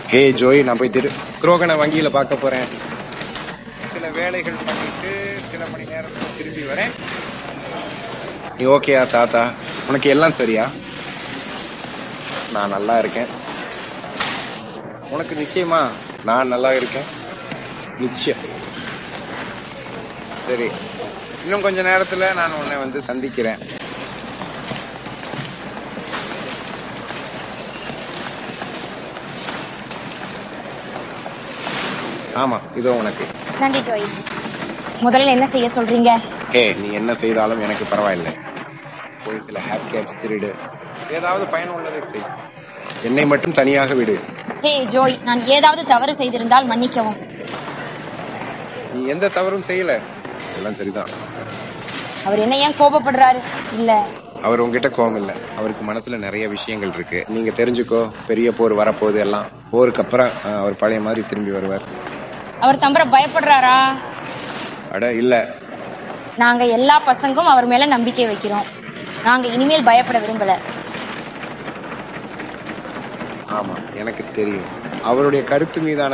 ஹே Joy நான் போய் திரு குரோகனை வங்கியில பார்க்க போறேன் சில வேலைகள் பண்ணிட்டு சில மணி நேரத்துல திரும்பி வரேன் நீ ஓகேயா தாத்தா உனக்கு எல்லாம் சரியா நான் நல்லா இருக்கேன் உனக்கு நிச்சயமா நான் நல்லா இருக்கேன் நிச்சயம் சரி இன்னும் கொஞ்ச நேரத்துல நான் உன்னை வந்து சந்திக்கிறேன் ஆமா இதோ உனக்கு நன்றி ஜோய் முதல்ல என்ன செய்ய சொல்றீங்க ஹே நீ என்ன செய்தாலும் எனக்கு பரவாயில்லை போய் சில ஹேப் கேப்ஸ் திருடு ஏதாவது பயனுள்ளதை செய் என்னை மட்டும் தனியாக விடு ஹே ஜோய் நான் ஏதாவது தவறு செய்திருந்தால் மன்னிக்கவும் நீ எந்த தவறும் செய்யல எல்லாம் சரிதான் அவர் என்ன ஏன் கோபப்படுறாரு இல்ல அவர் உங்ககிட்ட கோவம் இல்ல அவருக்கு மனசுல நிறைய விஷயங்கள் இருக்கு நீங்க தெரிஞ்சுக்கோ பெரிய போர் வரப்போகுது எல்லாம் போருக்கு அப்புறம் அஹ், அவர் பழைய மாதிரி திரும்பி வருவார் அவர் தம்பர பயப்படுறாரா அட இல்ல நாங்க எல்லா பசங்கும் அவர் மேல நம்பிக்கை வைக்கிறோம் நாங்க இனிமேல் பயப்பட விரும்பல ஆமா எனக்கு தெரியும் அவருடைய கருத்து மீதான